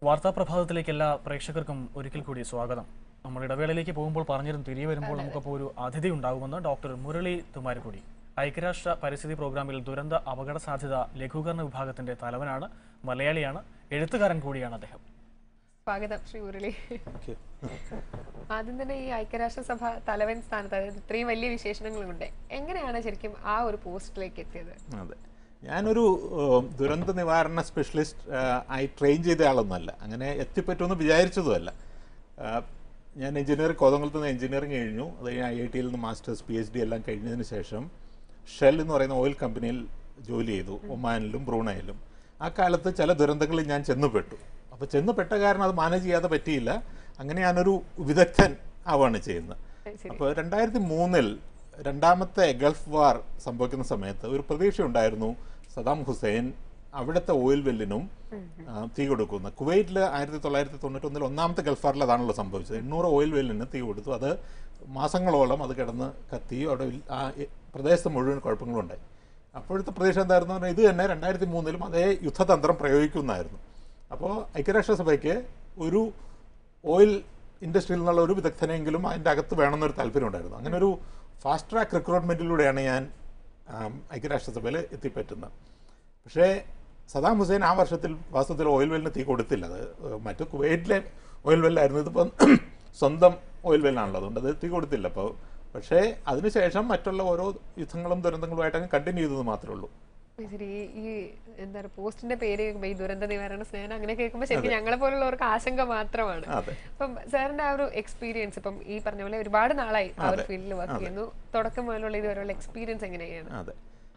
വാർത്താപ്രഭാതത്തിലേക്ക് എല്ലാ പ്രേക്ഷകർക്കും ഒരിക്കൽ കൂടി സ്വാഗതം നമ്മൾ ഇടവേളയിലേക്ക് പോകുമ്പോൾ പറഞ്ഞിരുന്നു തിരികെ വരുമ്പോൾ നമുക്കപ്പോൾ ഒരു അതിഥി ഉണ്ടാകുമെന്ന് ഡോക്ടർ മുരളി തുമാരക്കുടി ഐക്യരാഷ്ട്ര പരിസ്ഥിതി പ്രോഗ്രാമിൽ ദുരന്ത അപകട സാധ്യത ലഘൂകരണ വിഭാഗത്തിന്റെ തലവനാണ് മലയാളിയാണ് എഴുത്തുകാരൻ കൂടിയാണ് അദ്ദേഹം സ്വാഗതം ശ്രീ മുരളി ആദ്യം തന്നെ ഈ ഐക്യരാഷ്ട്രസഭ തലവൻ സ്ഥാനത്ത് അതായത് ഇത്രയും വലിയ വിശേഷണങ്ങളുണ്ട് എങ്ങനെയാണ് ശരിക്കും ആ ഒരു പോസ്റ്റിലേക്ക് എത്തിയത് അതെ ഞാനൊരു ഏഹ്, ദുരന്ത നിവാരണ സ്പെഷ്യലിസ്റ്റ് ഏഹ്, ആയി ട്രെയിൻ ചെയ്ത ആളൊന്നുമല്ല അങ്ങനെ എത്തിപ്പറ്റുമെന്ന് വിചാരിച്ചതുമല്ല ഏഹ്, ഞാൻ എഞ്ചിനീയറിംഗ് കോതമംഗലത്ത് നിന്ന് എഞ്ചിനീയറിംഗ് കഴിഞ്ഞു അത് കഴിഞ്ഞ് ഐ ഐ ടിയിൽ നിന്ന് മാസ്റ്റേഴ്സ് പി എച്ച് ഡി എല്ലാം കഴിഞ്ഞതിന് ശേഷം ഷെൽ എന്ന് പറയുന്ന ഓയിൽ കമ്പനിയിൽ ജോലി ചെയ്തു ഒമാനിലും ബ്രൂണയിലും ആ കാലത്ത് ചില ദുരന്തങ്ങളിൽ ഞാൻ ചെന്നുപെട്ടു അപ്പോൾ ചെന്നുപെട്ട കാരണം അത് മാനേജ് ചെയ്യാതെ പറ്റിയില്ല അങ്ങനെ ഞാനൊരു വിദഗ്ധൻ ആവുകയാണ് ചെയ്യുന്നത് ശരി അപ്പോൾ രണ്ടായിരത്തി മൂന്നിൽ രണ്ടാമത്തെ ഗൾഫ് വാർ സംഭവിക്കുന്ന സമയത്ത് ഒരു പ്രതീക്ഷ ഉണ്ടായിരുന്നു സദാം ഹുസൈൻ അവിടുത്തെ ഓയിൽ വെല്ലിനും ആ, തീ കൊടുക്കുന്നു കുവൈറ്റിൽ ആയിരത്തി തൊള്ളായിരത്തി തൊണ്ണൂറ്റൊന്നിൽ ഒന്നാമത്തെ ഗൾഫ് വാറിൽ അതാണല്ലോ സംഭവിച്ചത് എണ്ണൂറ് ഓയിൽ വെല്ലിന് തീ കൊടുത്തു അത് മാസങ്ങളോളം അത് കിടന്ന് കത്തി അവിടെ ഇൽ- ആ എ- പ്രദേശത്ത് മുഴുവൻ കുഴപ്പങ്ങളുണ്ടായി അപ്പോഴത്തെ പ്രതീക്ഷ എന്തായിരുന്നു പറഞ്ഞാൽ ഇത് തന്നെ രണ്ടായിരത്തി മൂന്നിലും അതേ യുദ്ധതന്ത്രം പ്രയോഗിക്കുന്നായിരുന്നു അപ്പോൾ ഐക്യരാഷ്ട്രസഭയ്ക്ക് ഒരു ഓയിൽ ഇൻഡസ്ട്രിയിൽ നിന്നുള്ള ഒരു വിദഗ്ധനെങ്കിലും അതിൻ്റെ അകത്ത് വേണമെന്നൊരു താല്പര്യം ഉണ്ടായിരുന്നു അങ്ങനെ ഒരു ഫാസ്റ്റ് ട്രാക്ക് റിക്രൂട്ട്മെൻറ്റിലൂടെയാണ് ഞാൻ ആം, ഐക്യരാഷ്ട്രസഭയിൽ എത്തിപ്പറ്റുന്നത് പക്ഷേ സദാം ഹുസൈൻ ആ വർഷത്തിൽ വാസ്തവത്തിൽ ഓയിൽ വെല്ലിന് തീ കൊടുത്തില്ല അത് ഏഹ്, മറ്റു കുവൈറ്റിലെ ഓയിൽ വെല്ലായിരുന്നു ഇതിപ്പം സ്വന്തം ഓയിൽ വെല്ലാണല്ലോ അതുകൊണ്ട് അത് തീ കൊടുത്തില്ല അപ്പോൾ പക്ഷേ അതിനുശേഷം മറ്റുള്ള ഓരോ യുദ്ധങ്ങളും ദുരന്തങ്ങളുമായിട്ട് അങ്ങ് കണ്ടിന്യൂ ചെയ്തത് മാത്രമേ ഉള്ളൂ ശരി ഈ- ഈ എന്താ പറയുക പോസ്റ്റിന്റെ പേര് കേൾക്കുമ്പോൾ ഈ ദുരന്ത നിവാരണ സ്നേഹം അങ്ങനെ കേൾക്കുമ്പോൾ ശരിക്കും ഞങ്ങളെ പോലുള്ളവർക്ക് ആശങ്ക മാത്രമാണ് അതെ അപ്പം സാറിന്റെ ആ ഒരു എക്സ്പീരിയൻസ് ഇപ്പം ഈ പറഞ്ഞ പോലെ ഒരുപാട് നാളായി ആ ഒരു അതെ. ഫീൽഡിൽ വർക്ക് ചെയ്യുന്നു തുടക്കം മുതലുള്ള ഇതുവരെയുള്ള എക്സ്പീരിയൻസ് എങ്ങനെയാണ് അതെ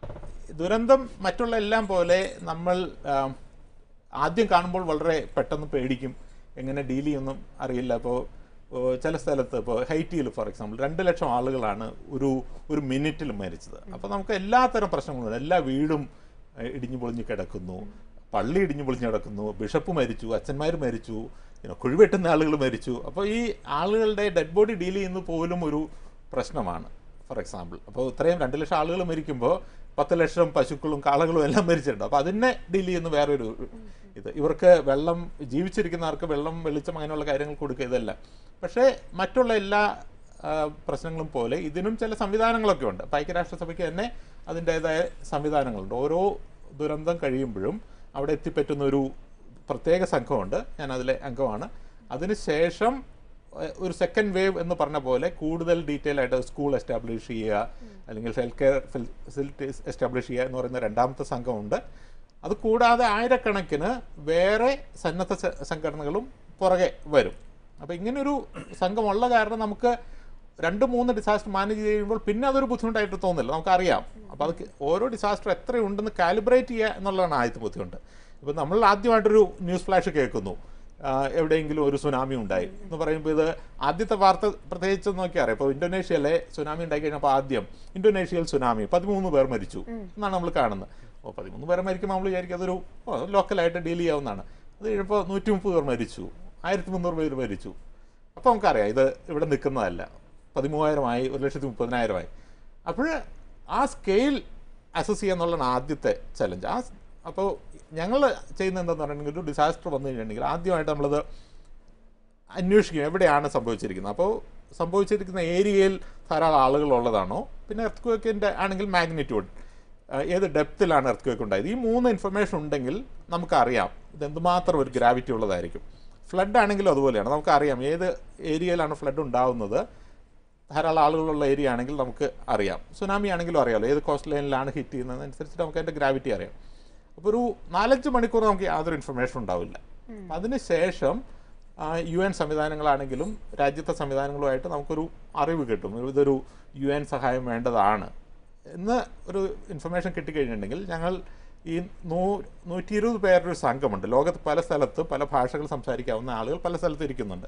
ദുരന്തം മറ്റുള്ള എല്ലാം പോലെ നമ്മൾ ആം, ആദ്യം കാണുമ്പോൾ വളരെ പെട്ടെന്ന് പേടിക്കും എങ്ങനെ ഡീൽ ചെയ്യുമെന്നും അറിയില്ല അപ്പോൾ ചില സ്ഥലത്ത് ഇപ്പോൾ ഹൈറ്റിയിൽ ഫോർ എക്സാമ്പിൾ രണ്ട് ലക്ഷം ആളുകളാണ് ഒരു ഒരു മിനിറ്റിൽ മരിച്ചത് അപ്പോൾ നമുക്ക് എല്ലാത്തരം പ്രശ്നങ്ങളും എല്ലാ വീടും ഏഹ്, ഇടിഞ്ഞു പൊളിഞ്ഞ് കിടക്കുന്നു പള്ളി ഇടിഞ്ഞു പൊളിഞ്ഞ് കിടക്കുന്നു ബിഷപ്പ് മരിച്ചു അച്ഛന്മാർ മരിച്ചു പിന്നെ കുഴിവെട്ടുന്ന ആളുകൾ മരിച്ചു അപ്പോൾ ഈ ആളുകളുടെ ഡെഡ് ബോഡി ഡീൽ ചെയ്യുന്ന പോലും ഒരു പ്രശ്നമാണ് ഫോർ എക്സാമ്പിൾ അപ്പോൾ ഇത്രയും രണ്ട് ലക്ഷം ആളുകൾ മരിക്കുമ്പോൾ പത്ത് ലക്ഷം പശുക്കളും കാളകളും എല്ലാം മരിച്ചിട്ടുണ്ട് അപ്പോൾ അതിനെ ഡീൽ ചെയ്യുന്ന വേറൊരു ഇത് ഇവർക്ക് വെള്ളം ജീവിച്ചിരിക്കുന്നവർക്ക് വെള്ളം വെളിച്ചം അങ്ങനെയുള്ള കാര്യങ്ങൾ കൊടുക്കുക ഇതല്ല പക്ഷേ മറ്റുള്ള എല്ലാ ആ, പ്രശ്നങ്ങളും പോലെ ഇതിനും ചില സംവിധാനങ്ങളൊക്കെ ഉണ്ട് അപ്പോൾ ഐക്യരാഷ്ട്രസഭയ്ക്ക് തന്നെ അതിൻ്റേതായ സംവിധാനങ്ങളുണ്ട് ഓരോ ദുരന്തം കഴിയുമ്പോഴും അവിടെ എത്തിപ്പറ്റുന്ന ഒരു പ്രത്യേക സംഘമുണ്ട് ഞാൻ അതിലെ അംഗമാണ് അതിനുശേഷം ഏഹ്, ഒരു സെക്കൻഡ് വേവ് എന്ന് പറഞ്ഞ പോലെ കൂടുതൽ ഡീറ്റെയിൽ ആയിട്ട് സ്കൂൾ എസ്റ്റാബ്ലിഷ് ചെയ്യുക അല്ലെങ്കിൽ ഹെൽത്ത് കെയർ ഫെസിലിറ്റീസ് എസ്റ്റാബ്ലിഷ് ചെയ്യുക എന്ന് പറയുന്ന രണ്ടാമത്തെ സംഘമുണ്ട് അത് കൂടാതെ ആയിരക്കണക്കിന് വേറെ സന്നദ്ധ സ- സംഘടനകളും പുറകെ വരും അപ്പോൾ ഇങ്ങനൊരു സംഘമുള്ള കാരണം നമുക്ക് രണ്ട് മൂന്ന് ഡിസാസ്റ്റർ മാനേജ് ചെയ്യുമ്പോൾ പിന്നെ അതൊരു ബുദ്ധിമുട്ടായിട്ട് തോന്നില്ല നമുക്കറിയാം അപ്പോൾ അത് ഓരോ ഡിസാസ്റ്റർ എത്രയുണ്ടെന്ന് കാലിബ്രേറ്റ് ചെയ്യുക എന്നുള്ളതാണ് ആദ്യത്തെ ബുദ്ധിമുട്ട് ഇപ്പോൾ നമ്മൾ ആദ്യമായിട്ടൊരു ന്യൂസ് ഫ്ലാഷ് കേൾക്കുന്നു ആ, എവിടെയെങ്കിലും ഒരു സുനാമി ഉണ്ടായി എന്ന് പറയുമ്പോൾ ഇത് ആദ്യത്തെ വാർത്ത പ്രത്യേകിച്ച് നോക്കിയാൽ അറിയാം ഇപ്പോൾ ഇന്തോനേഷ്യയിലെ സുനാമി ഉണ്ടായി കഴിഞ്ഞപ്പോൾ ആദ്യം ഇന്തോനേഷ്യയിൽ സുനാമി പതിമൂന്ന് പേർ മരിച്ചു എന്നാണ് നമ്മൾ കാണുന്നത് ഓ പതിമൂന്ന് പേർ മരിക്കുമ്പോൾ നമ്മൾ വിചാരിക്കും അതൊരു ഓ, ലോക്കലായിട്ട് ഡീൽ ചെയ്യാവുന്നതാണ് അത് കഴിയുമ്പോൾ നൂറ്റി മുപ്പത് പേർ മരിച്ചു ആയിരത്തി മുന്നൂറ് പേര് മരിച്ചു അപ്പോൾ നമുക്കറിയാം ഇത് ഇവിടെ നിൽക്കുന്നതല്ല പതിമൂവായിരമായി ഒരു ലക്ഷത്തി മുപ്പതിനായിരമായി അപ്പോൾ ആ സ്കെയിൽ അസസ് ചെയ്യുക എന്നുള്ളതാണ് ആദ്യത്തെ ചലഞ്ച് ആ അപ്പോൾ ഞങ്ങൾ ചെയ്യുന്നത് എന്താണെന്ന് പറഞ്ഞിട്ടുണ്ടെങ്കിൽ ഒരു ഡിസാസ്റ്റർ വന്നു കഴിഞ്ഞിട്ടുണ്ടെങ്കിൽ ആദ്യമായിട്ട് നമ്മളത് അന്വേഷിക്കും എവിടെയാണ് സംഭവിച്ചിരിക്കുന്നത് അപ്പോൾ സംഭവിച്ചിരിക്കുന്ന ഏരിയയിൽ ധാരാളം ആളുകൾ ഉള്ളതാണോ പിന്നെ എർത്ത് ക്വേക്കിൻ്റെ ആണെങ്കിൽ മാഗ്നിറ്റ്യൂഡ് ഏത് ഡെപ്തിലാണ് എർത്ത് ക്വേക്ക് ഉണ്ടായത് ഈ മൂന്ന് ഇൻഫർമേഷൻ ഉണ്ടെങ്കിൽ നമുക്കറിയാം ഇത് എന്തുമാത്രം ഒരു ഗ്രാവിറ്റി ഉള്ളതായിരിക്കും ഫ്ലഡ് ആണെങ്കിലും അതുപോലെയാണ് നമുക്കറിയാം ഏത് ഏരിയയിലാണ് ഫ്ലഡ് ഉണ്ടാവുന്നത് ധാരാളം ആളുകളുള്ള ഏരിയ ആണെങ്കിൽ നമുക്ക് അറിയാം സുനാമി ആണെങ്കിലും അറിയാമല്ലോ ഏത് കോസ്റ്റ് ലൈനിലാണ് ഹിറ്റ് ചെയ്യുന്നതനുസരിച്ച് നമുക്ക് അതിൻ്റെ ഗ്രാവിറ്റി അറിയാം അപ്പോൾ ഒരു നാലഞ്ച് മണിക്കൂർ നമുക്ക് യാതൊരു ഇൻഫർമേഷൻ ഉണ്ടാവില്ല അപ്പം അതിനുശേഷം യു എൻ സംവിധാനങ്ങളാണെങ്കിലും രാജ്യത്തെ സംവിധാനങ്ങളുമായിട്ട് നമുക്കൊരു അറിവ് കിട്ടും ഇതൊരു യു എൻ സഹായം വേണ്ടതാണ് എന്ന് ഒരു ഇൻഫർമേഷൻ കിട്ടിക്കഴിഞ്ഞിട്ടുണ്ടെങ്കിൽ ഞങ്ങൾ ഈ നൂ നൂറ്റി ഇരുപത് പേരുടെ ഒരു സംഘമുണ്ട് ലോകത്ത് പല സ്ഥലത്ത് പല ഭാഷകൾ സംസാരിക്കാവുന്ന ആളുകൾ പല സ്ഥലത്ത് ഇരിക്കുന്നുണ്ട്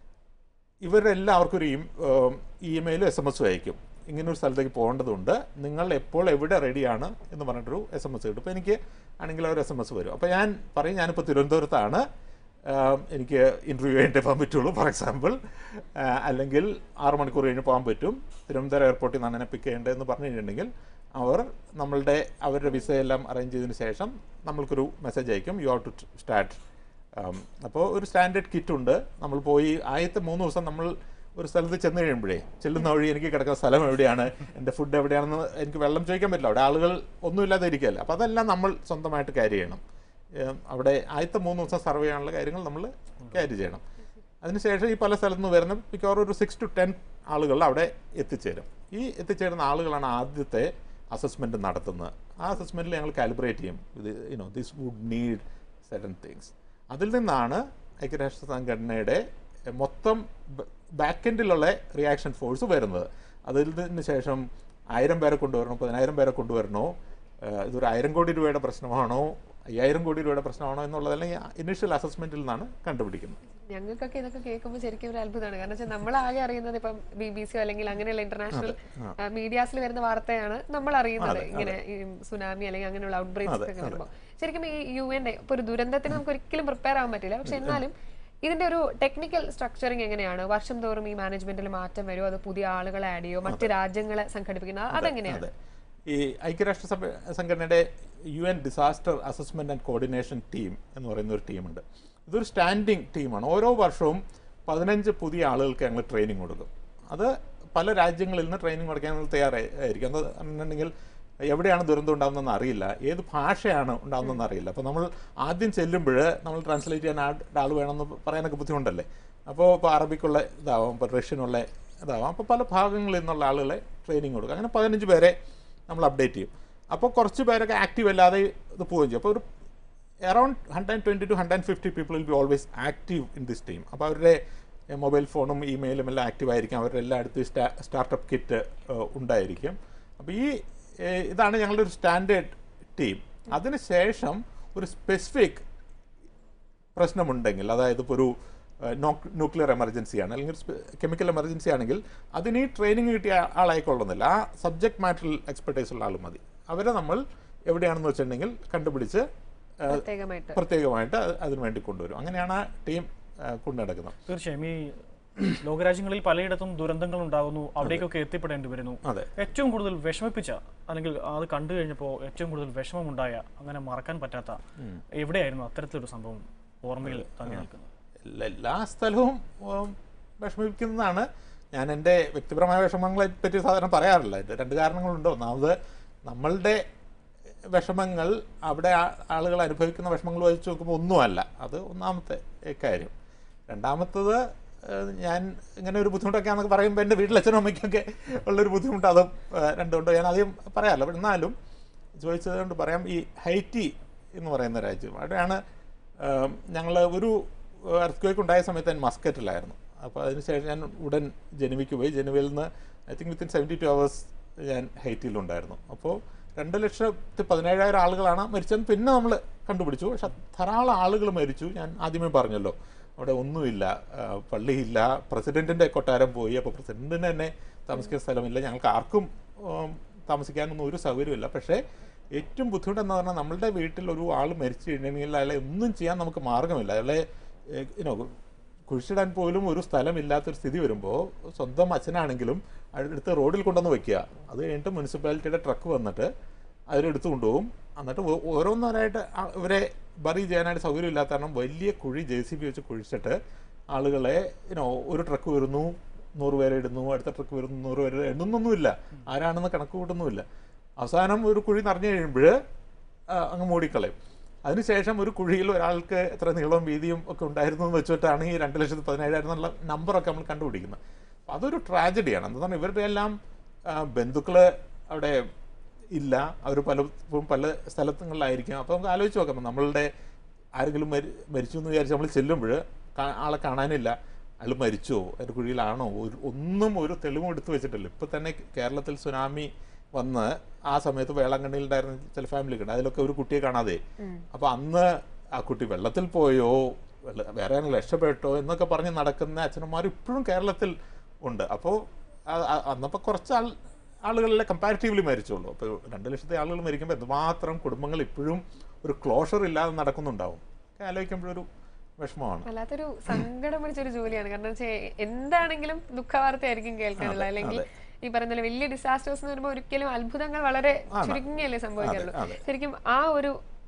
ഇവരെല്ലാവർക്കും ഒരു ഇമെയിലും എസ് എം എസും അയക്കും ഇങ്ങനെ ഒരു സ്ഥലത്തേക്ക് പോകേണ്ടതുണ്ട് നിങ്ങൾ എപ്പോൾ എവിടെ റെഡിയാണ് എന്ന് പറഞ്ഞിട്ടൊരു എസ് എം എസ് കിട്ടും അപ്പോൾ എനിക്ക് ആണെങ്കിൽ ഒരു എസ് എം എസ് വരും അപ്പോൾ ഞാൻ പറയും ഞാനിപ്പോൾ തിരുവനന്തപുരത്താണ് ആം, എനിക്ക് ഇൻ്റർവ്യൂ കഴിഞ്ഞിട്ട് പോകാൻ പറ്റുള്ളൂ ഫോർ എക്സാമ്പിൾ അല്ലെങ്കിൽ ആറ് മണിക്കൂർ കഴിഞ്ഞ് പോകാൻ പറ്റും തിരുവനന്തപുരം എയർപോർട്ടിൽ നിന്നാണ് എന്നെ പിക്ക് ചെയ്യേണ്ടതെന്ന് പറഞ്ഞു കഴിഞ്ഞിട്ടുണ്ടെങ്കിൽ അവർ നമ്മളുടെ അവരുടെ വിസ എല്ലാം അറേഞ്ച് ചെയ്തതിന് ശേഷം നമ്മൾക്കൊരു മെസ്സേജ് അയക്കും യു ഹാവ് ടു സ്റ്റാർട്ട് അപ്പോൾ ഒരു സ്റ്റാൻഡേർഡ് കിറ്റ് ഉണ്ട് നമ്മൾ പോയി ആദ്യത്തെ മൂന്ന് ദിവസം നമ്മൾ ഒരു സ്ഥലത്ത് ചെന്ന് കഴിയുമ്പോഴേ ചെല്ലുന്ന വഴി എനിക്ക് കിടക്കുന്ന സ്ഥലം എവിടെയാണ് എൻ്റെ ഫുഡ് എവിടെയാണെന്ന് എനിക്ക് വെള്ളം ചോദിക്കാൻ പറ്റില്ല അവിടെ ആളുകൾ ഒന്നുമില്ലാതെ ഇരിക്കുകയല്ല അപ്പോൾ അതെല്ലാം നമ്മൾ സ്വന്തമായിട്ട് ക്യാരി ചെയ്യണം ഏം, അവിടെ ആദ്യത്തെ മൂന്ന് ദിവസം സർവ് ചെയ്യാനുള്ള കാര്യങ്ങൾ നമ്മൾ ക്യാരി ചെയ്യണം അതിനുശേഷം ഈ പല സ്ഥലത്തു നിന്ന് വരുന്ന മിക്കവാറും ഒരു സിക്സ് ടു ടെൻ ആളുകൾ അവിടെ എത്തിച്ചേരും ഈ എത്തിച്ചേരുന്ന ആളുകളാണ് ആദ്യത്തെ അസസ്മെൻറ്റ് നടത്തുന്നത് ആ അസസ്മെൻറ്റിൽ ഞങ്ങൾ കാലിബ്രേറ്റ് ചെയ്യും ഇത് you know this would need certain things അതിൽ നിന്നാണ് ഐക്യരാഷ്ട്ര സംഘടനയുടെ എ, മൊത്തം ബാക്ക് എൻഡിലുള്ള റിയാക്ഷൻ ഫോഴ്സ് വരുന്നത് അതിൽ നിന്ന് ശേഷം ആയിരം പേരെ കൊണ്ടുവരണോ പതിനായിരം പേരെ കൊണ്ടുവരണോ ഏഹ് ഇതൊരു ആയിരം കോടി രൂപയുടെ പ്രശ്നമാണോ അയ്യായിരം കോടി രൂപയുടെ പ്രശ്നമാണോ എന്നുള്ളതെല്ലാം ഈ ഇനിഷ്യൽ അസസ്മെന്റിൽ നിന്നാണ് കണ്ടുപിടിക്കുന്നത് ഞങ്ങൾക്കൊക്കെ ഇതൊക്കെ കേൾക്കുമ്പോൾ ശരിക്കും ഒരു അത്ഭുതമാണ് കാരണം വെച്ചാൽ നമ്മൾ ആകെ അറിയുന്നത് ഇപ്പം ബി ബി സിയോ അല്ലെങ്കിൽ അങ്ങനെയുള്ള ഇന്റർനാഷണൽ മീഡിയാസിൽ വരുന്ന വാർത്തയാണ് നമ്മൾ അറിയുന്നത് ഇങ്ങനെ ഈ സുനാമി അല്ലെങ്കിൽ അങ്ങനെയുള്ള ഔട്ട് ബ്രേക്സ് ഒക്കെ വരുമ്പോൾ ശരിക്കും ഈ യു എൻ്റെ ഇപ്പൊ ഒരു ദുരന്തത്തിന് നമുക്ക് ഒരിക്കലും പ്രിപ്പയർ ആവാൻ പറ്റില്ല പക്ഷെ എന്നാലും ഇതിന്റെ ഒരു ടെക്നിക്കൽ സ്ട്രക്ചറിങ് എങ്ങനെയാണ് വർഷം തോറും ഈ മാനേജ്മെന്റിൽ മാറ്റം വരുമോ അത് പുതിയ ആളുകളെ ആഡ് ചെയ്യോ മറ്റ് രാജ്യങ്ങളെ സംഘടിപ്പിക്കുന്ന അതെങ്ങനെയാണ് അതെ ഈ ഐക്യരാഷ്ട്ര സഭ സംഘടനയുടെ U N disaster assessment and coordination team എന്ന് പറയുന്ന ഒരു ടീമുണ്ട് ഇതൊരു സ്റ്റാൻഡിംഗ് ടീമാണ് ഓരോ വർഷവും പതിനഞ്ച് പുതിയ ആളുകൾക്ക് ഞങ്ങൾ ട്രെയിനിങ് കൊടുക്കും അത് പല രാജ്യങ്ങളിൽ നിന്ന് ട്രെയിനിങ് കൊടുക്കാൻ ഞങ്ങൾ തയ്യാറായിരിക്കും എന്നുണ്ടെങ്കിൽ എവിടെയാണ് ദുരന്തം ഉണ്ടാകുന്നതെന്ന് അറിയില്ല ഏത് ഭാഷയാണ് ഉണ്ടാകുന്നതെന്ന് അറിയില്ല അപ്പോൾ നമ്മൾ ആദ്യം ചെല്ലുമ്പോൾ നമ്മൾ ട്രാൻസ്ലേറ്റ് ചെയ്യാൻ ആ- ആൾ വേണമെന്ന് പറയാനൊക്കെ ബുദ്ധിമുട്ടല്ലേ അപ്പോൾ ഇപ്പോൾ അറബിക്കുള്ള ഇതാവാം ഇപ്പോൾ റഷ്യനുള്ള ഇതാവാം അപ്പോൾ പല ഭാഗങ്ങളിൽ നിന്നുള്ള ആളുകളെ ട്രെയിനിങ് കൊടുക്കും അങ്ങനെ പതിനഞ്ച് പേരെ നമ്മൾ അപ്ഡേറ്റ് ചെയ്യും അപ്പോൾ കുറച്ച് പേരൊക്കെ ആക്റ്റീവ് അല്ലാതെ ഇത് പോവുകയും ചെയ്യും അപ്പോൾ ഒരു around hundred twenty to hundred fifty people will be always active in this team അപ്പോൾ അവരുടെ മൊബൈൽ ഫോണും ഇമെയിലും എല്ലാം ആക്റ്റീവ് ആയിരിക്കും അവരുടെ എല്ലായിടത്തും സ്റ്റാ സ്റ്റാർട്ടപ്പ് കിറ്റ് ഉണ്ടായിരിക്കും അപ്പോൾ ഈ ഏഹ്, ഇതാണ് ഞങ്ങളുടെ ഒരു സ്റ്റാൻഡേർഡ് ടീം അതിനുശേഷം ഒരു സ്പെസിഫിക് പ്രശ്നമുണ്ടെങ്കിൽ അതായത് ഇപ്പോൾ ഒരു ന്യൂക്ലിയർ എമർജൻസിയാണ് അല്ലെങ്കിൽ കെമിക്കൽ എമർജൻസി ആണെങ്കിൽ അതിന് ഈ ട്രെയിനിങ് കിട്ടിയ ആ- ആളായിക്കൊള്ളുന്നില്ല ആ സബ്ജക്ട് മാറ്ററിൽ എക്സ്പെർട്ടൈസ് ഉള്ള ആൾ മതി അവരെ നമ്മൾ എവിടെയാണെന്ന് വെച്ചിട്ടുണ്ടെങ്കിൽ കണ്ടുപിടിച്ച് ആ, പ്രത്യേകമായിട്ട് പ്രത്യേകമായിട്ട് അത് അതിനു വേണ്ടി കൊണ്ടുവരും അങ്ങനെയാണ് ആ ടീം കൊണ്ടുനടക്കുന്നത് തീർച്ചയായും ഈ ലോകരാജ്യങ്ങളിൽ പലയിടത്തും ദുരന്തങ്ങൾ ഉണ്ടാകുന്നു അവിടേക്കൊക്കെ എത്തിപ്പെടേണ്ടി വരുന്നു അതെ ഏറ്റവും കൂടുതൽ വിഷമിപ്പിച്ച അല്ലെങ്കിൽ അത് കണ്ടു കഴിഞ്ഞപ്പോൾ ഏറ്റവും കൂടുതൽ വിഷമമുണ്ടായ അങ്ങനെ മറക്കാൻ പറ്റാത്ത എവിടെയായിരുന്നു അത്തരത്തിലൊരു സംഭവം ഓർമ്മയിൽ തങ്ങി നിൽക്കുന്നത് എല്ലാ- എല്ലാ സ്ഥലവും ഉം, വിഷമിപ്പിക്കുന്നതാണ് ഞാൻ എൻ്റെ വ്യക്തിപരമായ വിഷമങ്ങളെ പറ്റി സാധാരണ പറയാറില്ല ഇത് രണ്ട് കാരണങ്ങളുണ്ട് ഒന്നാമത് നമ്മളുടെ വിഷമങ്ങൾ അവിടെ ആ- ആളുകൾ അനുഭവിക്കുന്ന വിഷമങ്ങൾ വെച്ച് നോക്കുമ്പോൾ ഒന്നുമല്ല അത് ഒന്നാമത്തെ കാര്യം രണ്ടാമത്തത് ഏഹ്, ഞാൻ ഇങ്ങനെ ഒരു ബുദ്ധിമുട്ടൊക്കെ ആണെന്നൊക്കെ പറയുമ്പോൾ എൻ്റെ വീട്ടിലച്ഛനും അമ്മയ്ക്കൊക്കെ ഉള്ളൊരു ബുദ്ധിമുട്ട് അതും ഏഹ്, രണ്ടുകൊണ്ട് ഞാൻ ആദ്യം പറയാറില്ല പക്ഷെ എന്നാലും ചോദിച്ചത് കൊണ്ട് പറയാം ഈ ഹൈറ്റി എന്ന് പറയുന്ന രാജ്യം അവിടെയാണ് ഞങ്ങൾ ഒരു എർത്ത് ഉണ്ടായ സമയത്ത് ഞാൻ മസ്കറ്റിലായിരുന്നു അപ്പോൾ അതിനുശേഷം ഞാൻ ഉടൻ ജനുവിക്ക് പോയി ജനുവയിൽ നിന്ന് I think within seventy two hours ഞാൻ ഹൈറ്റിയിലുണ്ടായിരുന്നു അപ്പോൾ രണ്ട് ലക്ഷത്തി പതിനേഴായിരം ആളുകളാണ് മരിച്ചതെന്ന് പിന്നെ നമ്മൾ കണ്ടുപിടിച്ചു പക്ഷെ ധാരാളം ആളുകൾ മരിച്ചു ഞാൻ ആദ്യമേ പറഞ്ഞല്ലോ അവിടെ ഒന്നുമില്ല ആ, പള്ളിയില്ല പ്രസിഡന്റിന്റെ കൊട്ടാരം പോയി അപ്പോൾ പ്രസിഡന്റിന് തന്നെ താമസിക്കുന്ന സ്ഥലമില്ല ഞങ്ങൾക്ക് ആർക്കും ഉം, താമസിക്കാനൊന്നും ഒരു സൗകര്യമില്ല പക്ഷേ ഏറ്റവും ബുദ്ധിമുട്ടെന്ന് പറഞ്ഞാൽ നമ്മളുടെ വീട്ടിൽ ഒരു ആൾ മരിച്ചു കഴിഞ്ഞെങ്കിൽ അയാളെ ഒന്നും ചെയ്യാൻ നമുക്ക് മാർഗമില്ല അയാളെ യുനോ കുഴിച്ചിടാൻ പോലും ഒരു സ്ഥലമില്ലാത്തൊരു സ്ഥിതി വരുമ്പോൾ സ്വന്തം അച്ഛനാണെങ്കിലും അടുത്ത് റോഡിൽ കൊണ്ടുവന്ന് വെക്കുക അത് കഴിഞ്ഞിട്ട് മുനിസിപ്പാലിറ്റിയുടെ ട്രക്ക് വന്നിട്ട് അതിലെടുത്ത് കൊണ്ടുപോകും എന്നിട്ട് ഓ- ഓരോന്നോരായിട്ട് ആ- ഇവരെ ബറി ചെയ്യാനായിട്ട് സൗകര്യമില്ലാത്ത കാരണം വലിയ കുഴി ജെ സി ബി വെച്ച് കുഴിച്ചിട്ട് ആളുകളെ യുനോ ഒരു ട്രക്ക് വരുന്നു നൂറ് പേരെ ഇടുന്നു അടുത്ത ട്രക്ക് വരുന്നു നൂറ് പേരെ എണ്ണുന്നൊന്നുമില്ല ആരാണെന്ന് കണക്ക് കൂട്ടുന്നുമില്ല അവസാനം ഒരു കുഴി നിറഞ്ഞു കഴിയുമ്പോൾ അങ്ങ് മൂടിക്കളയും അതിനുശേഷം ഒരു കുഴിയിൽ ഒരാൾക്ക് എത്ര നീളവും വീതിയും ഒക്കെ ഉണ്ടായിരുന്നു എന്ന് വെച്ചിട്ടാണ് ഈ രണ്ട് ലക്ഷത്തി പതിനേഴായിരം എന്നുള്ള നമ്പറൊക്കെ നമ്മൾ കണ്ടുപിടിക്കുന്നത് അപ്പോൾ അതൊരു ട്രാജഡിയാണ് എന്താ പറഞ്ഞാൽ ഇവരുടെ എല്ലാം ബന്ധുക്കൾ അവിടെ ഇല്ല അവർ പലപ്പോഴും പല സ്ഥലങ്ങളിലായിരിക്കും അപ്പോൾ നമുക്ക് ആലോചിച്ച് നോക്കാം നമ്മളുടെ ആരെങ്കിലും മരി മരിച്ചു എന്ന് വിചാരിച്ച് നമ്മൾ ചെല്ലുമ്പോൾ ആളെ കാണാനില്ല അയാൾ മരിച്ചോ അതിൻ്റെ കുഴിയിലാണോ ഒരു ഒന്നും ഒരു തെളിവും എടുത്തു വെച്ചിട്ടില്ല ഇപ്പം തന്നെ കേരളത്തിൽ സുനാമി വന്ന് ആ സമയത്ത് വേളാങ്കണ്ണിയിൽ ഉണ്ടായിരുന്ന ചില ഫാമിലി ഉണ്ട് അതിലൊക്കെ ഒരു കുട്ടിയെ കാണാതെ അപ്പോൾ അന്ന് ആ കുട്ടി വെള്ളത്തിൽ പോയോ വെള്ള- വേറെ ആരെങ്കിലും രക്ഷപ്പെട്ടോ എന്നൊക്കെ പറഞ്ഞ് നടക്കുന്ന അച്ഛനന്മാർ ഇപ്പോഴും കേരളത്തിൽ ഉണ്ട് അപ്പോൾ അന്നപ്പോൾ കുറച്ച് ആൾ ആളുകളിലെ കമ്പാരിറ്റീവ്ലി മരിച്ചുള്ളൂ അപ്പോൾ രണ്ട് ലക്ഷത്തെ ആളുകൾ മരിക്കുമ്പോൾ എന്തുമാത്രം കുടുംബങ്ങൾ ഇപ്പോഴും ഒരു ക്ലോഷർ ഇല്ലാതെ നടക്കുന്നുണ്ടാവും ഒക്കെ ആലോചിക്കുമ്പോഴൊരു വിഷമമാണ് വല്ലാത്തൊരു സങ്കടം പിടിച്ചൊരു ജോലിയാണ് കാരണം വെച്ചാൽ എന്താണെങ്കിലും ദുഃഖവാർത്തയായിരിക്കും കേൾക്കാനുള്ളത് അല്ലെങ്കിൽ ഈ പറയുന്ന പോലെ വലിയ ഡിസാസ്റ്റേഴ്സ് എന്ന് വരുമ്പോൾ ഒരിക്കലും അത്ഭുതങ്ങൾ വളരെ ചുരുങ്ങിയല്ലേ സംഭവിക്കുള്ളൂ അതെ. ശരിക്കും ആ ഒരു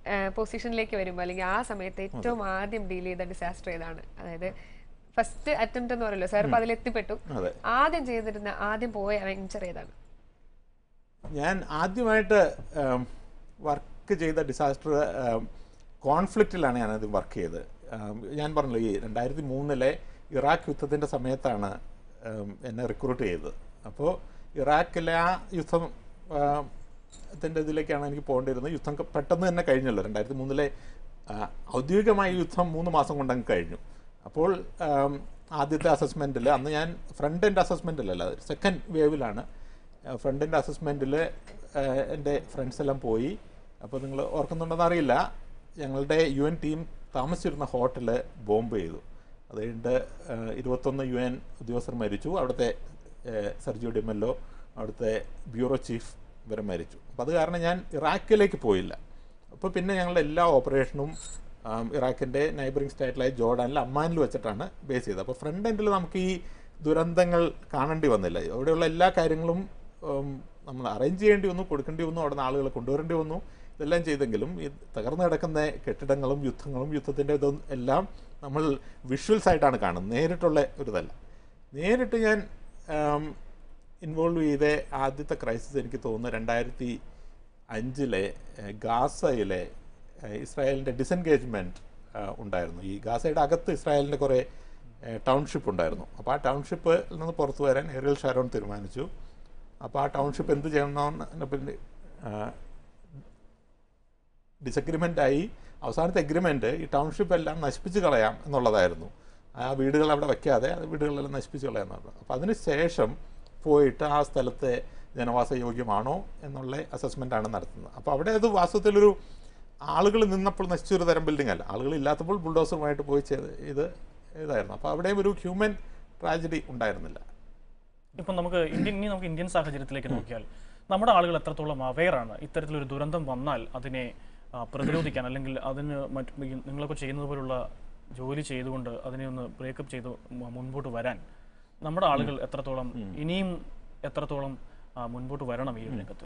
പൊസിഷനിലേക്ക് വരുമ്പോൾ അല്ലെങ്കിൽ ആ സമയത്ത് ഏറ്റവും ആദ്യം ഡീൽ ചെയ്ത ഡിസാസ്റ്റർ ഏതാണ് അതായത് ഫസ്റ്റ് അറ്റംപ്റ്റ് എന്ന് പറയല്ലോ സാർ ഇപ്പൊ അതിലെത്തിപ്പെട്ടു അതെ ആദ്യം ചെയ്തിരുന്ന ആദ്യം പോയ വെഞ്ചർ ഏതാണ് ഞാൻ ആദ്യമായിട്ട് വർക്ക് ചെയ്ത ഡിസാസ്റ്റർ കോൺഫ്ലിക്റ്റിലാണ് ഞാൻ ആദ്യം വർക്ക് ചെയ്തത് ഉം, ഞാൻ പറഞ്ഞല്ലോ ഈ രണ്ടായിരത്തി മൂന്നിലെ ഇറാഖ് യുദ്ധത്തിൻ്റെ സമയത്താണ് ഉം, എന്നെ റിക്രൂട്ട് ചെയ്തത് അപ്പോൾ ഇറാഖിലെ ആ യുദ്ധം ഉം, ത്തിൻ്റെ ഇതിലേക്കാണ് എനിക്ക് പോകേണ്ടിയിരുന്നത് യുദ്ധം ക- പെട്ടെന്ന് തന്നെ കഴിഞ്ഞല്ലോ രണ്ടായിരത്തി മൂന്നിലെ ഔദ്യോഗികമായ യുദ്ധം മൂന്ന് മാസം കൊണ്ടങ്ങ് കഴിഞ്ഞു അപ്പോൾ ഉം, ആദ്യത്തെ അസസ്മെൻറ്റിൽ അന്ന് ഞാൻ ഫ്രണ്ട് എൻഡ് അസസ്മെൻറ്റിലല്ല സെക്കൻഡ് വേവിലാണ് ഫ്രണ്ട് എൻഡ് അസസ്മെൻറ്റിൽ എൻ്റെ ഫ്രണ്ട്സ് എല്ലാം പോയി അപ്പോൾ നിങ്ങൾ ഓർക്കുന്നുണ്ടെന്ന് അറിയില്ല ഞങ്ങളുടെ യു എൻ ടീം താമസിച്ചിരുന്ന ഹോട്ടൽ ബോംബ് ചെയ്തു അത് കഴിഞ്ഞിട്ട് ഏഹ്, ഇരുപത്തൊന്ന് യു എൻ ഉദ്യോഗസ്ഥർ മരിച്ചു അവിടുത്തെ ഏഹ്, സെർജിയോ ഡിമെല്ലോ അവിടുത്തെ ബ്യൂറോ ചീഫ് ഇവരെ മരിച്ചു അപ്പോൾ അത് കാരണം ഞാൻ ഇറാഖിലേക്ക് പോയില്ല അപ്പോൾ പിന്നെ ഞങ്ങളുടെ എല്ലാ ഓപ്പറേഷനും ആം, ഇറാഖിൻ്റെ നൈബറിംഗ് സ്റ്റേറ്റിലായ ജോർഡാനിൽ അമ്മാനിൽ വെച്ചിട്ടാണ് ബേസ് ചെയ്തത് അപ്പോൾ ഫ്രണ്ട് എൻഡിൽ നമുക്ക് ഈ ദുരന്തങ്ങൾ കാണേണ്ടി വന്നില്ല അവിടെയുള്ള എല്ലാ കാര്യങ്ങളും ഉം, നമ്മൾ അറേഞ്ച് ചെയ്യേണ്ടി വന്നു കൊടുക്കേണ്ടി വന്നു അവിടെ നിന്ന് ആളുകളെ കൊണ്ടുവരേണ്ടി വന്നു ഇതെല്ലാം ചെയ്തെങ്കിലും ഈ തകർന്നു കിടക്കുന്ന കെട്ടിടങ്ങളും യുദ്ധങ്ങളും യുദ്ധത്തിൻ്റെ ഇതും എല്ലാം നമ്മൾ വിഷ്വൽസ് ആയിട്ടാണ് കാണുന്നത് നേരിട്ടുള്ള ഒരു ഇതല്ല നേരിട്ട് ഞാൻ ഇൻവോൾവ് ചെയ്ത ആദ്യത്തെ ക്രൈസിസ് എനിക്ക് തോന്നുന്നു രണ്ടായിരത്തി അഞ്ചിലെ ഏഹ്, ഗാസയിലെ ഏഹ്, ഇസ്രായേലിൻ്റെ ഡിസെൻഗേജ്മെൻറ്റ് ഉണ്ടായിരുന്നു ഈ ഗാസയുടെ അകത്ത് ഇസ്രായേലിൻ്റെ കുറേ ടൗൺഷിപ്പ് ഉണ്ടായിരുന്നു അപ്പോൾ ആ ടൗൺഷിപ്പിൽ നിന്ന് പുറത്തു വരാൻ ഏറിയൽ ഷാരോൺ തീരുമാനിച്ചു അപ്പോൾ ആ ടൗൺഷിപ്പ് എന്ത് ചെയ്യണമെന്ന് പിന്നെ ഡിസഗ്രിമെൻ്റ് ആയി അവസാനത്തെ എഗ്രിമെൻ്റ് ഈ ടൗൺഷിപ്പ് എല്ലാം നശിപ്പിച്ച് കളയാം എന്നുള്ളതായിരുന്നു ആ വീടുകൾ അവിടെ വെക്കാതെ അത് വീടുകളെല്ലാം നശിപ്പിച്ച് കളയാമെന്നുള്ളത് അപ്പോൾ അതിന് ശേഷം പോയിട്ട് ആ സ്ഥലത്തെ ജനവാസ യോഗ്യമാണോ എന്നുള്ള അസസ്മെൻ്റ് ആണ് നടത്തുന്നത് അപ്പോൾ അവിടെ അത് വാസ്തവത്തിലൊരു ആളുകൾ നിന്നപ്പോൾ നശിച്ചൊരു തരം ബിൽഡിംഗ് അല്ല ആളുകൾ ഇല്ലാത്തപ്പോൾ ബുൾഡോസറുമായിട്ട് പോയി ചെയ്ത് ഇത് ഇതായിരുന്നു അപ്പോൾ അവിടെയും ഒരു ഹ്യൂമൻ ട്രാജഡി ഉണ്ടായിരുന്നില്ല ഇപ്പം നമുക്ക് ഇന്ത്യൻ ഇനി നമുക്ക് ഇന്ത്യൻ സാഹചര്യത്തിലേക്ക് നോക്കിയാൽ നമ്മുടെ ആളുകൾ എത്രത്തോളം അവെയർ ആണ് ഇത്തരത്തിലൊരു ദുരന്തം വന്നാൽ അതിനെ ആ, പ്രതിരോധിക്കാൻ അല്ലെങ്കിൽ അതിന് മറ്റ് ഈ നിങ്ങളൊക്കെ ചെയ്യുന്നത് പോലുള്ള ജോലി ചെയ്തുകൊണ്ട് അതിനെ ഒന്ന് ബ്രേക്കപ്പ് ചെയ്ത് മു- മുൻപോട്ട് വരാൻ നമ്മുടെ ആളുകൾ എത്രത്തോളം ഇനിയും എത്രത്തോളം ആ, മുൻപോട്ട് വരണം ഈ ഒരു രംഗത്ത്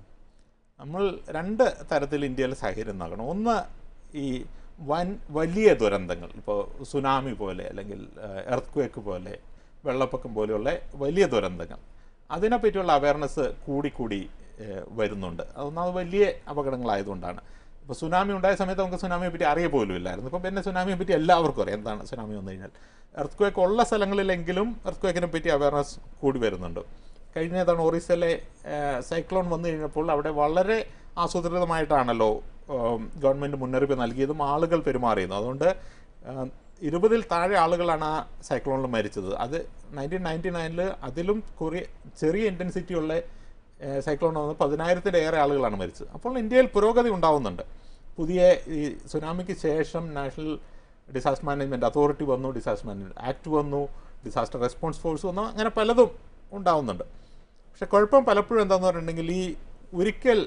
നമ്മൾ രണ്ട് തരത്തിൽ ഇന്ത്യയിൽ സാഹചര്യം നോക്കണം ഒന്ന് ഈ വൻ വലിയ ദുരന്തങ്ങൾ ഇപ്പോൾ സുനാമി പോലെ അല്ലെങ്കിൽ എർത്ത് ക്വേക്ക് പോലെ വെള്ളപ്പൊക്കം പോലെയുള്ള വലിയ ദുരന്തങ്ങൾ അതിനെപ്പറ്റിയുള്ള അവയർനെസ് കൂടിക്കൂടി ഏഹ്, വരുന്നുണ്ട് അതൊന്നാമത് വലിയ അപകടങ്ങളായതുകൊണ്ടാണ് ഇപ്പോൾ സുനാമി ഉണ്ടായ സമയത്ത് നമുക്ക് സുനാമിയെ പറ്റി അറിയ പോലും ഇല്ലായിരുന്നു ഇപ്പോൾ പിന്നെ സുനാമിയെ പറ്റി എല്ലാവർക്കും അറിയാം എന്താണ് സുനാമി വന്നു കഴിഞ്ഞാൽ എർത്ത് ക്വേക്ക് ഉള്ള സ്ഥലങ്ങളിലെങ്കിലും എർത്ത് ക്വേക്കിനെ പറ്റി അവയർനെസ് കൂടി വരുന്നുണ്ട് കഴിഞ്ഞ തവണ ഒറീസയിലെ സൈക്ലോൺ വന്നു കഴിഞ്ഞപ്പോൾ അവിടെ വളരെ ആസൂത്രിതമായിട്ടാണല്ലോ ഉം, ഗവൺമെൻറ് മുന്നറിയിപ്പ് നൽകിയതും ആളുകൾ പെരുമാറിയതും അതുകൊണ്ട് ഉം, ഇരുപതിൽ താഴെ ആളുകളാണ് ആ സൈക്ലോണിൽ മരിച്ചത് അത് നയൻറ്റീൻ നയൻറ്റി നയനിൽ അതിലും കുറെ ചെറിയ ഇൻറ്റൻസിറ്റിയുള്ള സൈക്ലോൺ വന്ന് പതിനായിരത്തിൻ്റെ ഏറെ ആളുകളാണ് മരിച്ചത് അപ്പോൾ ഇന്ത്യയിൽ പുരോഗതി ഉണ്ടാവുന്നുണ്ട് പുതിയ ഈ സുനാമിക്ക് ശേഷം നാഷണൽ ഡിസാസ്റ്റർ മാനേജ്മെൻറ്റ് അതോറിറ്റി വന്നു ഡിസാസ്റ്റർ മാനേജ്മെൻറ്റ് ആക്ട് വന്നു ഡിസാസ്റ്റർ റെസ്പോൺസ് ഫോഴ്സ് വന്നു അങ്ങനെ പലതും ഉണ്ടാവുന്നുണ്ട് പക്ഷെ കുഴപ്പം പലപ്പോഴും എന്താണെന്ന് പറഞ്ഞിട്ടുണ്ടെങ്കിൽ ഈ ഒരിക്കൽ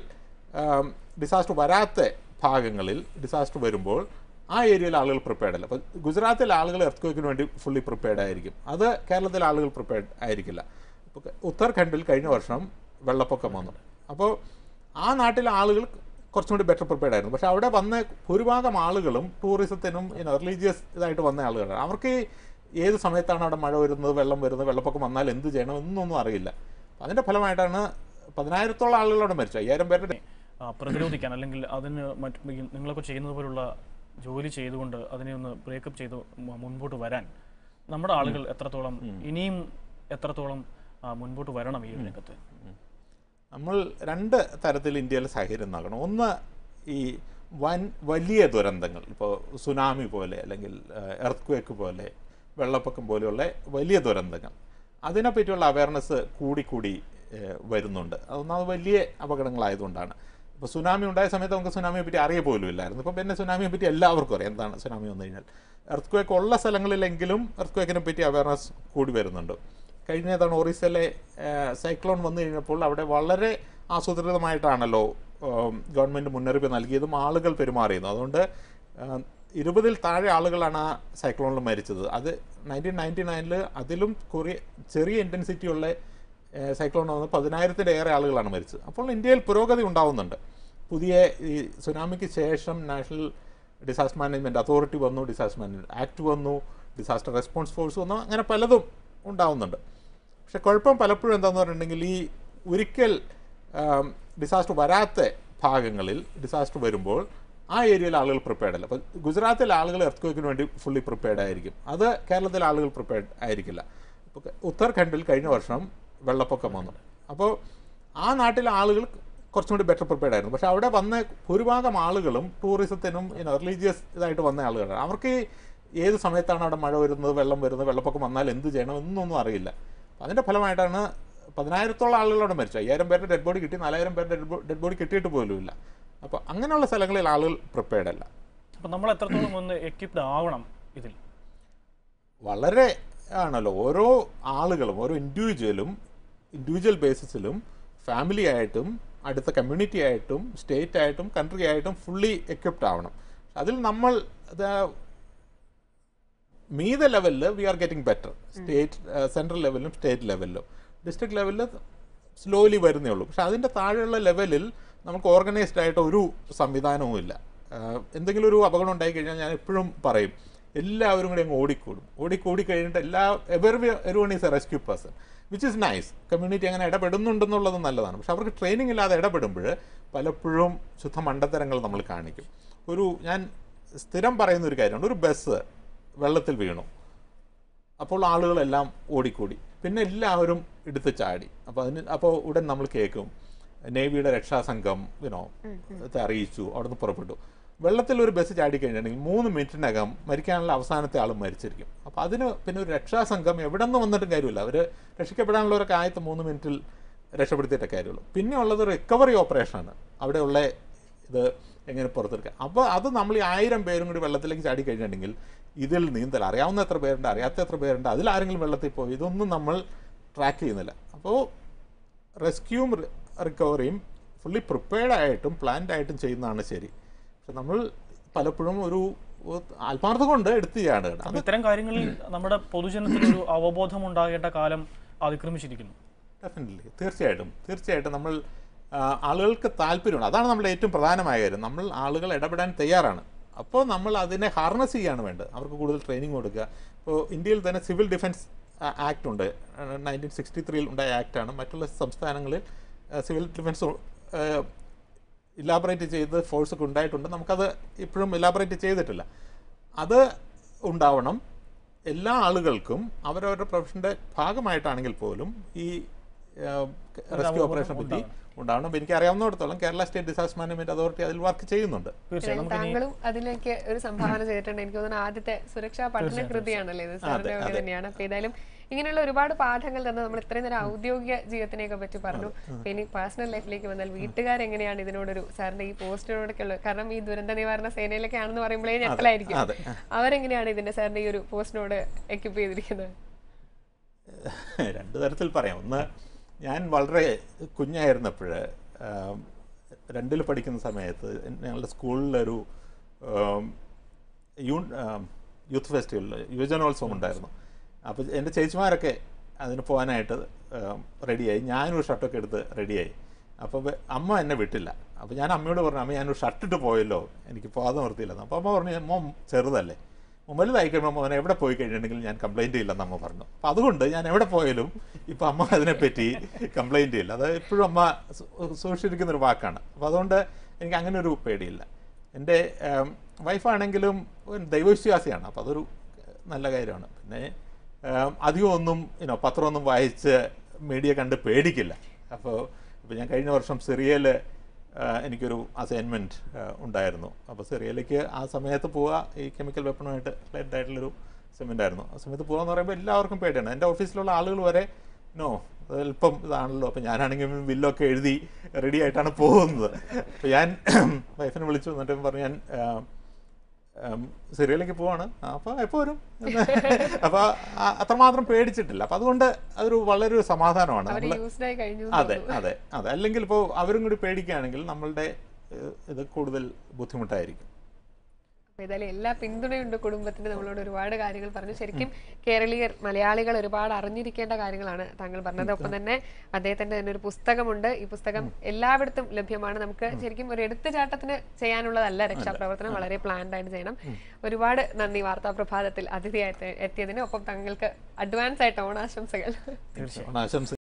ഡിസാസ്റ്റർ വരാത്ത ഭാഗങ്ങളിൽ ഡിസാസ്റ്റർ വരുമ്പോൾ ആ ഏരിയയിൽ ആളുകൾ പ്രിപ്പയർഡ് അല്ല അപ്പോൾ ഗുജറാത്തിലെ ആളുകൾ എർത്ത് വേണ്ടി ഫുള്ളി പ്രിപ്പയർഡ് ആയിരിക്കും അത് കേരളത്തിലെ ആളുകൾ പ്രിപ്പയർഡ് ആയിരിക്കില്ല ഇപ്പോൾ ഉത്തരാഖണ്ഡിൽ കഴിഞ്ഞ വർഷം വെള്ളപ്പൊക്കം വന്നു അപ്പോൾ ആ നാട്ടിലെ ആളുകൾ കുറച്ചും കൂടി ബെറ്റർ പ്രിപ്പയർഡ് ആയിരുന്നു പക്ഷെ അവിടെ വന്ന ഭൂരിഭാഗം ആളുകളും ടൂറിസത്തിനും റിലീജിയസ് ഇതായിട്ട് വന്ന ആളുകളാണ് അവർക്ക് ഈ ഏത് സമയത്താണ് അവിടെ മഴ വരുന്നത് വെള്ളം വരുന്നത് വെള്ളപ്പൊക്കം വന്നാൽ എന്ത് ചെയ്യണം എന്നൊന്നും അറിയില്ല അപ്പം അതിൻ്റെ ഫലമായിട്ടാണ് പതിനായിരത്തോളം ആളുകൾ അവിടെ മരിച്ചു അയ്യായിരം പേരുടെ ആ, പ്രതിരോധിക്കാൻ അല്ലെങ്കിൽ അതിന് മറ്റ് ഈ നിങ്ങളൊക്കെ ചെയ്യുന്നത് പോലുള്ള ജോലി ചെയ്തുകൊണ്ട് അതിനെ ഒന്ന് ബ്രേക്കപ്പ് ചെയ്ത് മു- മുൻപോട്ട് വരാൻ നമ്മുടെ ആളുകൾ എത്രത്തോളം ഇനിയും എത്രത്തോളം ആ, മുൻപോട്ട് വരണം ഈ ഒരു രംഗത്ത് നമ്മൾ രണ്ട് തരത്തിൽ ഇന്ത്യയിൽ സാഹചര്യം നോക്കണം ഒന്ന് ഈ വൻ വലിയ ദുരന്തങ്ങൾ ഇപ്പോൾ സുനാമി പോലെ അല്ലെങ്കിൽ എർത്ത് ക്വേക്ക് പോലെ വെള്ളപ്പൊക്കം പോലെയുള്ള വലിയ ദുരന്തങ്ങൾ അതിനെപ്പറ്റിയുള്ള അവയർനെസ് കൂടിക്കൂടി ഏഹ്, വരുന്നുണ്ട് അതൊന്നാമത് വലിയ അപകടങ്ങളായതുകൊണ്ടാണ് ഇപ്പോൾ സുനാമി ഉണ്ടായ സമയത്ത് നമുക്ക് സുനാമിയെ പറ്റി അറിയ പോലും ഇല്ലായിരുന്നു ഇപ്പോൾ പിന്നെ സുനാമിയെ പറ്റി എല്ലാവർക്കും അറിയാം എന്താണ് സുനാമി വന്നു കഴിഞ്ഞാൽ എർത്ത് ക്വേക്ക് ഉള്ള സ്ഥലങ്ങളിലെങ്കിലും എർത്ത് ക്വേക്കിനെ പറ്റി അവയർനെസ് കൂടി വരുന്നുണ്ട് കഴിഞ്ഞ തവണ ഒറീസയിലെ സൈക്ലോൺ വന്നു കഴിഞ്ഞപ്പോൾ അവിടെ വളരെ ആസൂത്രിതമായിട്ടാണല്ലോ ഗവൺമെൻറ് മുന്നറിയിപ്പ് നൽകിയതും ആളുകൾ പെരുമാറിയതും അതുകൊണ്ട് ആ, ഇരുപതിൽ താഴെ ആളുകളാണ് ആ സൈക്ലോണിൽ മരിച്ചത് അത് നയൻറ്റീൻ നയൻറ്റി നയനിൽ അതിലും കുറെ ചെറിയ ഇൻറ്റൻസിറ്റിയുള്ള സൈക്ലോൺ വന്ന് പതിനായിരത്തിൻ്റെ ഏറെ ആളുകളാണ് മരിച്ചത് അപ്പോൾ ഇന്ത്യയിൽ പുരോഗതി ഉണ്ടാവുന്നുണ്ട് പുതിയ ഈ സുനാമിക്ക് ശേഷം നാഷണൽ ഡിസാസ്റ്റർ മാനേജ്മെൻറ്റ് അതോറിറ്റി വന്നു ഡിസാസ്റ്റർ മാനേജ്മെൻറ്റ് ആക്ട് വന്നു ഡിസാസ്റ്റർ റെസ്പോൺസ് ഫോഴ്സ് വന്നു അങ്ങനെ പലതും ഉണ്ടാവുന്നുണ്ട് പക്ഷെ കുഴപ്പം പലപ്പോഴും എന്താണെന്ന് പറഞ്ഞിട്ടുണ്ടെങ്കിൽ ഈ ഒരിക്കൽ ഡിസാസ്റ്റർ വരാത്ത ഭാഗങ്ങളിൽ ഡിസാസ്റ്റർ വരുമ്പോൾ ആ ഏരിയയിൽ ആളുകൾ പ്രിപ്പയർഡ് അല്ല അപ്പോൾ ഗുജറാത്തിലെ ആളുകൾ എർത്ത് വേണ്ടി ഫുള്ളി പ്രിപ്പയർഡ് ആയിരിക്കും അത് കേരളത്തിലെ ആളുകൾ പ്രിപ്പയർഡ് ആയിരിക്കില്ല ഇപ്പോൾ ഉത്തരാഖണ്ഡിൽ കഴിഞ്ഞ വർഷം വെള്ളപ്പൊക്കം വന്നു അപ്പോൾ ആ നാട്ടിലെ ആളുകൾ കുറച്ചും കൂടി ബെറ്റർ പ്രിപ്പയർഡ് ആയിരുന്നു പക്ഷെ അവിടെ വന്ന ഭൂരിഭാഗം ആളുകളും ടൂറിസത്തിനും റിലീജിയസ് ഇതായിട്ട് വന്ന ആളുകളാണ് അവർക്ക് ഈ ഏത് സമയത്താണ് അവിടെ മഴ വരുന്നത് വെള്ളം വരുന്നത് വെള്ളപ്പൊക്കം വന്നാൽ എന്ത് ചെയ്യണം എന്നൊന്നും അറിയില്ല അപ്പം അതിൻ്റെ ഫലമായിട്ടാണ് പതിനായിരത്തോളം ആളുകൾ അവിടെ മരിച്ചു അയ്യായിരം പേരുടെ ഡെഡ് ബോഡി കിട്ടി നാലായിരം പേരുടെ ഡെഡ് ബോഡി കിട്ടിയിട്ട് പോലുമില്ല അപ്പോൾ അങ്ങനെയുള്ള സ്ഥലങ്ങളിൽ ആളുകൾ പ്രിപ്പയർഡ് അല്ല അപ്പം നമ്മൾ എത്രത്തോളം ഒന്ന് എക്വിപ്ഡ് ആവണം ഇതിൽ വളരെ ആണല്ലോ ഓരോ ആളുകളും ഓരോ ഇൻഡിവിജ്വലും ഇൻഡിവിജ്വൽ ബേസിസിലും ഫാമിലി ആയിട്ടും അടുത്ത കമ്മ്യൂണിറ്റി ആയിട്ടും സ്റ്റേറ്റ് ആയിട്ടും കൺട്രി ആയിട്ടും ഫുള്ളി എക്വിപ്ഡ് ആവണം അതിൽ നമ്മൾ മീത ലെവലിൽ we are getting better state central ലെവലിലും സ്റ്റേറ്റ് ലെവലിലും ഡിസ്ട്രിക്ട് ലെവലിൽ സ്ലോലി വരുന്നേ ഉള്ളൂ പക്ഷെ അതിൻ്റെ താഴെയുള്ള ലെവലിൽ നമുക്ക് ഓർഗനൈസ്ഡ് ആയിട്ട് ഒരു സംവിധാനവും ഇല്ല ആഹ് എന്തെങ്കിലും ഒരു അപകടം ഉണ്ടായി കഴിഞ്ഞാൽ ഞാൻ എപ്പോഴും പറയും എല്ലാവരും കൂടി അങ്ങ് ഓടിക്കൂടും ഓടിക്കൂടി കഴിഞ്ഞിട്ട് എല്ലാ ever ever is a rescue person which is nice community അങ്ങനെ ഇടപെടുന്നുണ്ടെന്നുള്ളത് നല്ലതാണ് പക്ഷെ അവർക്ക് ട്രെയിനിങ് ഇല്ലാതെ ഇടപെടുമ്പോൾ പലപ്പോഴും ശുദ്ധ മണ്ടത്തരങ്ങൾ നമ്മൾ കാണിക്കും ഒരു ഞാൻ സ്ഥിരം പറയുന്ന ഒരു കാര്യമുണ്ട് ഒരു ബസ് വെള്ളത്തിൽ വീണു അപ്പോൾ ആളുകളെല്ലാം ഓടിക്കൂടി പിന്നെ എല്ലാവരും എടുത്ത് ചാടി അപ്പോൾ അതിന് അപ്പോൾ ഉടൻ നമ്മൾ കേൾക്കും നേവിയുടെ രക്ഷാസംഘം വിനോ അറിയിച്ചു അവിടുന്ന് പുറപ്പെട്ടു വെള്ളത്തിൽ ഒരു ബസ് ചാടിക്കഴിഞ്ഞിട്ടുണ്ടെങ്കിൽ മൂന്ന് മിനിറ്റിനകം മരിക്കാനുള്ള അവസാനത്തെ ആൾ മരിച്ചിരിക്കും അപ്പോൾ അതിന് പിന്നെ ഒരു രക്ഷാസംഘം എവിടെ നിന്ന് വന്നിട്ടും കാര്യമില്ല അവർ രക്ഷിക്കപ്പെടാനുള്ളവരൊക്കെ ആദ്യത്തെ മൂന്ന് മിനിറ്റിൽ രക്ഷപ്പെടുത്തിയിട്ടേ കാര്യമുള്ളൂ പിന്നെ ഉള്ളത് റിക്കവറി ഓപ്പറേഷനാണ് അവിടെയുള്ള ഇത് എങ്ങനെ പുറത്തെടുക്കുക അപ്പോൾ അത് നമ്മൾ ഈ ആയിരം പേരും കൂടി വെള്ളത്തിലേക്ക് ചാടി കഴിഞ്ഞിട്ടുണ്ടെങ്കിൽ ഇതിൽ നീന്തൽ അറിയാവുന്ന എത്ര പേരുണ്ട് അറിയാത്ത എത്ര പേരുണ്ട് അതിൽ ആരെങ്കിലും വെള്ളത്തിൽ പോയി ഇതൊന്നും നമ്മൾ ട്രാക്ക് ചെയ്യുന്നില്ല അപ്പോൾ റെസ്ക്യൂവും റിക്കവറിയും ഫുള്ളി പ്രിപ്പയർഡ് ആയിട്ടും പ്ലാൻഡ് ആയിട്ടും ചെയ്യുന്നതാണ് ശരി പക്ഷെ നമ്മൾ പലപ്പോഴും ഒരു ആത്മാർത്ഥം കൊണ്ട് എടുത്ത് ചാടുകയാണ് അപ്പം ഇത്തരം കാര്യങ്ങളിൽ നമ്മുടെ പൊതുജനത്തിന് ഒരു അവബോധം ഉണ്ടാകേണ്ട കാലം അതിക്രമിച്ചിരിക്കുന്നു ഡെഫിനറ്റ്ലി തീർച്ചയായിട്ടും തീർച്ചയായിട്ടും നമ്മൾ ആ, ആളുകൾക്ക് താല്പര്യമുണ്ട് അതാണ് നമ്മുടെ ഏറ്റവും പ്രധാനമായ കാര്യം നമ്മൾ ആളുകൾ ഇടപെടാൻ തയ്യാറാണ് അപ്പോൾ നമ്മൾ അതിനെ ഹാർനസ് ചെയ്യാണ് വേണ്ടത് അവർക്ക് കൂടുതൽ ട്രെയിനിങ് കൊടുക്കുക ഇപ്പോൾ ഇന്ത്യയിൽ തന്നെ സിവിൽ ഡിഫൻസ് ആക്ട് ഉണ്ട് നയൻറ്റീൻ സിക്സ്റ്റി ത്രീയിൽ ഉണ്ടായ ആക്റ്റാണ് മറ്റുള്ള സംസ്ഥാനങ്ങളിൽ സിവിൽ ഡിഫൻസ് ഇലാബറേറ്റ് ചെയ്ത് ഫോഴ്സ് ഒക്കെ ഉണ്ടായിട്ടുണ്ട് നമുക്കത് ഇപ്പോഴും ഇലാബറേറ്റ് ചെയ്തിട്ടില്ല അത് ഉണ്ടാവണം എല്ലാ ആളുകൾക്കും അവരവരുടെ പ്രൊഫഷൻ്റെ ഭാഗമായിട്ടാണെങ്കിൽ പോലും ഈ റെസ്ക്യൂ ഓപ്പറേഷനെ പറ്റി ഉണ്ടാവണം അപ്പോൾ എനിക്ക് അറിയാവുന്നിടത്തോളം Kerala state disaster management authority അതിൽ വർക്ക് ചെയ്യുന്നുണ്ട് തീർച്ചയായും നമുക്ക് താങ്കളും അതിലേക്ക് ഒരു സംഭാവന ചെയ്തിട്ടുണ്ട് എനിക്ക് തോന്നുന്നു ആദ്യത്തെ സുരക്ഷാ പഠന കൃതിയാണല്ലേ ഇത് സാറിന്റെ വഴി തന്നെയാണ് അപ്പൊ ഏതായാലും ഇങ്ങനെയുള്ള ഒരുപാട് പാഠങ്ങൾ തന്നെ നമ്മൾ ഇത്രയും നേരം ഔദ്യോഗിക ജീവിതത്തിനെയൊക്കെ പറ്റി പറഞ്ഞു അപ്പൊ ഇനി പേഴ്സണൽ ലൈഫിലേക്ക് വന്നാൽ വീട്ടുകാരെങ്ങനെയാണ് ഇതിനോടൊരു സാറിന്റെ ഈ പോസ്റ്റിനോടൊക്കെ ഉള്ളത് കാരണം ഈ ദുരന്ത നിവാരണ സേനയിലൊക്കെ ആണെന്ന് പറയുമ്പോഴേ ഞെട്ടലായിരിക്കും അതെ അവരെങ്ങനെയാണ് ഇതിന്റെ സാറിന്റെ ഈ ഒരു പോസ്റ്റിനോട് എക്യുപ്പ് ചെയ്തിരിക്കുന്നത് രണ്ട് തരത്തിൽ പറയാം ഒന്ന് ഞാൻ വളരെ കുഞ്ഞായിരുന്നപ്പോൾ രണ്ടിൽ പഠിക്കുന്ന സമയത്ത് ഞങ്ങളുടെ സ്കൂളിലൊരു ആം, യൂൺ- ആം, യൂത്ത് ഫെസ്റ്റിവൽ യുവജനോത്സവം ഉണ്ടായിരുന്നു അപ്പോൾ എൻ്റെ ചേച്ചിമാരൊക്കെ അതിന് പോകാനായിട്ട് ആം, റെഡിയായി ഞാനൊരു ഷർട്ടൊക്കെ എടുത്ത് റെഡിയായി അപ്പോൾ വെ- അമ്മ എന്നെ വിട്ടില്ല അപ്പോൾ ഞാൻ അമ്മയോട് പറഞ്ഞു അമ്മ ഞാനൊരു ഷർട്ട് ഇട്ട് പോയല്ലോ എനിക്ക് പോകാതെ നിർത്തിയില്ലെന്ന് അപ്പോൾ അമ്മ പറഞ്ഞു മോൻ ചെറുതല്ലേ വലുതായി കഴിയുമ്പോൾ മോൻ എവിടെ പോയി കഴിഞ്ഞിട്ടുണ്ടെങ്കിൽ ഞാൻ കംപ്ലൈൻറ്റ് ചെയ്യില്ലെന്ന് അമ്മ പറഞ്ഞു അപ്പം അതുകൊണ്ട് ഞാൻ എവിടെ പോയാലും ഇപ്പം അമ്മ അതിനെപ്പറ്റി കംപ്ലൈൻറ്റ് ചെയ്യില്ല അത് എപ്പോഴും അമ്മ സൂ- സൂക്ഷിച്ചിരിക്കുന്ന ഒരു വാക്കാണ് അപ്പോൾ അതുകൊണ്ട് എനിക്ക് അങ്ങനെ ഒരു പേടിയില്ല എൻ്റെ വൈഫാണെങ്കിലും ഒരു ദൈവവിശ്വാസിയാണ് അപ്പോൾ അതൊരു നല്ല കാര്യമാണ് പിന്നെ ഏം, അധികം ഒന്നും ഇനോ പത്രമൊന്നും വായിച്ച് മീഡിയ കണ്ട് പേടിക്കില്ല അപ്പോൾ ഇപ്പോൾ ഞാൻ കഴിഞ്ഞ വർഷം സിറിയയിൽ എനിക്കൊരു അസൈൻമെൻറ്റ് ഉണ്ടായിരുന്നു അപ്പോൾ സിറിയയിലേക്ക് ആ സമയത്ത് പോവുക ഈ കെമിക്കൽ വെപ്പണുമായിട്ട് റിലേറ്റഡ് ആയിട്ടുള്ളൊരു അസൈൻമെൻ്റ് ആയിരുന്നു ആ സമയത്ത് പോകുക എന്ന് പറയുമ്പോൾ എല്ലാവർക്കും പേടിയാണ് എൻ്റെ ഓഫീസിലുള്ള ആളുകൾ വരെ നോ അല്പം ഇതാണല്ലോ അപ്പോൾ ഞാനാണെങ്കിൽ ബില്ലൊക്കെ എഴുതി റെഡി ആയിട്ടാണ് പോകുന്നത് അപ്പോൾ ഞാൻ വൈഫിനെ വിളിച്ചു എന്നിട്ട് പറഞ്ഞു ഞാൻ ആ, ഉം, സിറിയയിലേക്ക് പോവാണ് അപ്പോൾ എപ്പോൾ വരും അപ്പോൾ അത്രമാത്രം പേടിച്ചിട്ടില്ല അപ്പം അതുകൊണ്ട് അതൊരു വളരെ ഒരു സമാധാനമാണ് അവർ നമ്മൾ യൂസ്ഡ് ആയി കഴിഞ്ഞു എന്ന് അതെ അതെ അതെ അല്ലെങ്കിൽ ഇപ്പോൾ അവരും കൂടി പേടിക്കുകയാണെങ്കിൽ നമ്മളുടെ ഏഹ്, ഇത് കൂടുതൽ ബുദ്ധിമുട്ടായിരിക്കും അപ്പൊ ഏതായാലും എല്ലാ പിന്തുണയുണ്ട് കുടുംബത്തിന് നമ്മളോട് ഒരുപാട് കാര്യങ്ങൾ പറഞ്ഞു ശരിക്കും കേരളീയർ മലയാളികൾ ഒരുപാട് അറിഞ്ഞിരിക്കേണ്ട കാര്യങ്ങളാണ് താങ്കൾ പറഞ്ഞത് ഒപ്പം തന്നെ അദ്ദേഹത്തിന്റെ തന്നെ ഒരു പുസ്തകമുണ്ട് ഈ പുസ്തകം എല്ലായിടത്തും ലഭ്യമാണ് നമുക്ക് ശരിക്കും ഒരു എടുത്തുചാട്ടത്തിന് ചെയ്യാനുള്ളതല്ല രക്ഷാപ്രവർത്തനം വളരെ പ്ലാൻഡ് ആയിട്ട് ചെയ്യണം ഒരുപാട് നന്ദി വാർത്താ പ്രഭാതത്തിൽ അതിഥിയായിട്ട് എത്തിയതിന് ഒപ്പം താങ്കൾക്ക് അഡ്വാൻസ് ആയിട്ട് ഓണാശംസകൾ തീർച്ചയായും ആശംസ